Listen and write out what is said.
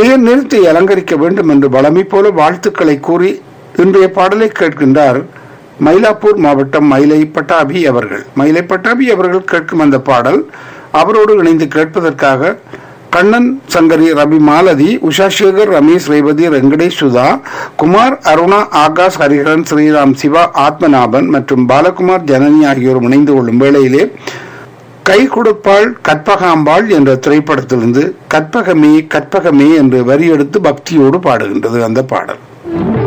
நேர் நிறுத்தி அலங்கரிக்க வேண்டும் என்று வளமை போல வாழ்த்துக்களை கூறி இன்றைய பாடலை கேட்கின்றார் மயிலாப்பூர் மாவட்டம் மயிலை பட்டாபி அவர்கள் மயிலை பட்டாபி அவர்கள் கேட்கும் அந்த பாடல் அவரோடு இணைந்து கேட்பதற்காக கண்ணன் சங்கரி ரவி மாலதி உஷா சேகர் ரமேஷ் ரேவதி வெங்கடேஷ் சுதா குமார் அருணா ஆகாஷ் ஹரிஹரன் ஸ்ரீராம் சிவா ஆத்மநாபன் மற்றும் பாலகுமார் ஜனனி ஆகியோர் இணைந்து கொள்ளும் வேளையிலே கை கொடுப்பாள் கற்பகாம்பாள் என்ற திரைப்படத்திலிருந்து கற்பகமே கற்பகமே என்று வரி எடுத்து பக்தியோடு பாடுகின்றது அந்த பாடல்